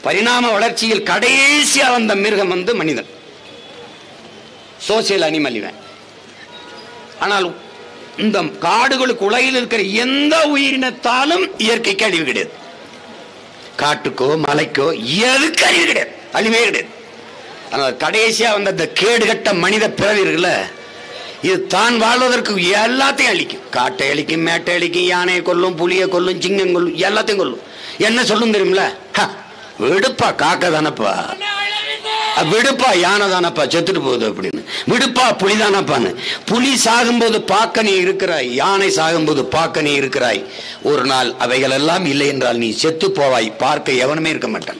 பரிணாம வளர்ச்சியில் கடைசியா வந்த மிருகம் வந்து மனிதன் சோசியல் அனிமல் இவன் ஆனால் இந்த காடுகளுக்கு உலகில் இருக்கிற எந்த உயிரினத்தாலும் இயற்கைக்கு அழிவு கிடையாது காட்டுக்கோ மலைக்கோ எதுக்கு அழிவு கிடையாது அழிவே கிடையாது ஆனால் கடைசியா வந்த இந்த கேடுகட்ட மனித பிறவி இருக்குல்ல இது தான் வாழ்வதற்கு எல்லாத்தையும் அழிக்கும் காட்டை அழிக்கும் மேட்டை அழிக்கும் யானையை கொல்லும் புலியை கொல்லும் சிங்கம் கொல்லும் எல்லாத்தையும் கொல்லும் என்ன சொல்லும் தெரியுமில ஹ, விடுப்பா காக்க தானப்பா விடுப்பா யானை தானப்பா செத்துட்டு போகுது அப்படின்னு விடுப்பா புலி தானப்பான்னு புலி சாகும்போது பார்க்க நீ இருக்கிறாய் யானை சாகும்போது பார்க்க நீ இருக்கிறாய் ஒரு நாள் அவைகள் எல்லாம் இல்லை என்றால் நீ செத்து போவாய் பார்க்க எவனுமே இருக்க மாட்டான்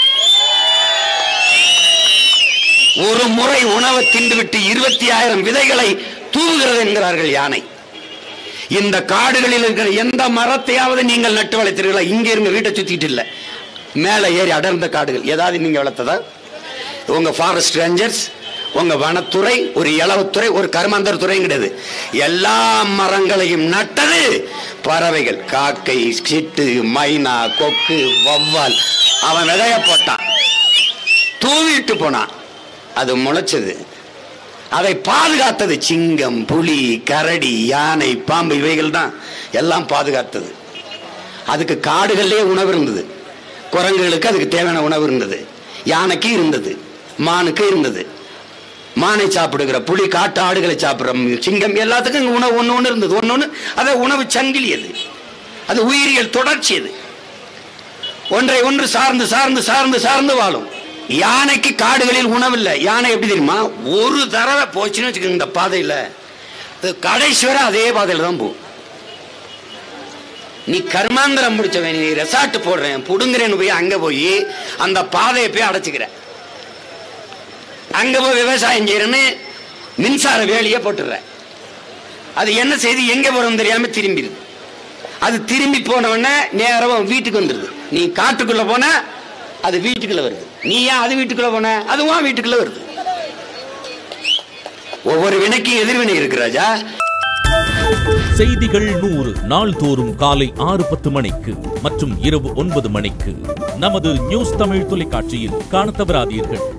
ஒரு முறை உணவை தின்றுவிட்டு இருபத்தி ஆயிரம் விதைகளை தூவுகிறது என்கிறார்கள் யானை இந்த காடுகளில் இருக்கிற எந்த மரத்தையாவது நீங்கள் நட்டு வளர்த்தீர்களா இங்க இருங்க வீட்டை சுத்திட்டு இல்ல மேல ஏறி அடர்ந்த காடுகள் ஏதாவது நீங்க வளர்த்ததா உங்க ஃபாரஸ்ட் ரேஞ்சர்ஸ் உங்க வனத்துறை ஒரு இளவுத்துறை ஒரு கருமாந்தர் துறையும் கிடையாது எல்லா மரங்களையும் நட்டது பறவைகள் காக்கை சிட்டு மைனா கொக்கு வவ்வால் அவன் விதைய போட்டான் தூவிட்டு போனான் அது முளைச்சது அதை பாதுகாத்தது சிங்கம் புலி கரடி யானை பாம்பு இவைகள் தான் எல்லாம் பாதுகாத்தது அதுக்கு காடுகளிலே உணவு இருந்தது குரங்குகளுக்கு அதுக்கு தேவையான உணவு இருந்தது யானைக்கு இருந்தது மானுக்கு இருந்தது மானை சாப்பிடுகிற புலி காட்டு ஆடுகளை சாப்பிடுற சிங்கம் எல்லாத்துக்கும் இங்க உணவு ஒன்று ஒன்று இருந்தது ஒன்று ஒன்று அதை உணவு சங்கிலி அது அது உயிரியல் தொடர்ச்சி அது ஒன்றை ஒன்று சார்ந்து சார்ந்து சார்ந்து சார்ந்து வாழும் யானைக்கு காடுகளில் உணவு இல்லை யானை எப்படி தெரியுமா ஒரு தடவை போச்சுன்னு வச்சுக்கோங்க இந்த பாதையில் அது கடைசி வரை அதே பாதையில் தான் போகும் நீ கர்மாந்திரம் முடிச்சவன் நீ ரெசார்ட் போடுறேன் புடுங்குறேன்னு போய் அங்க போய் அந்த பாதையை போய் அடைச்சுக்கிற அங்க போய் விவசாயம் செய்யறேன்னு மின்சார வேலியை போட்டுடுற அது என்ன செய்து எங்க போறோம் தெரியாம திரும்பிடுது அது திரும்பி போன உடனே நேரா உன் வீட்டுக்கு வந்துடுது நீ காட்டுக்குள்ள போன அது வீட்டுக்குள்ள வருது நீ ஏன் அது வீட்டுக்குள்ள போன அதுவும் வீட்டுக்குள்ள வருது ஒவ்வொரு வினைக்கும் எதிர்வினை இருக்கு ராஜா செய்திகள் நூறு நாள்தோறும் காலை ஆறு பத்து மணிக்கு மற்றும் இரவு ஒன்பது மணிக்கு நமது நியூஸ் தமிழ் தொலைக்காட்சியில் காணத் தவறாதீர்கள்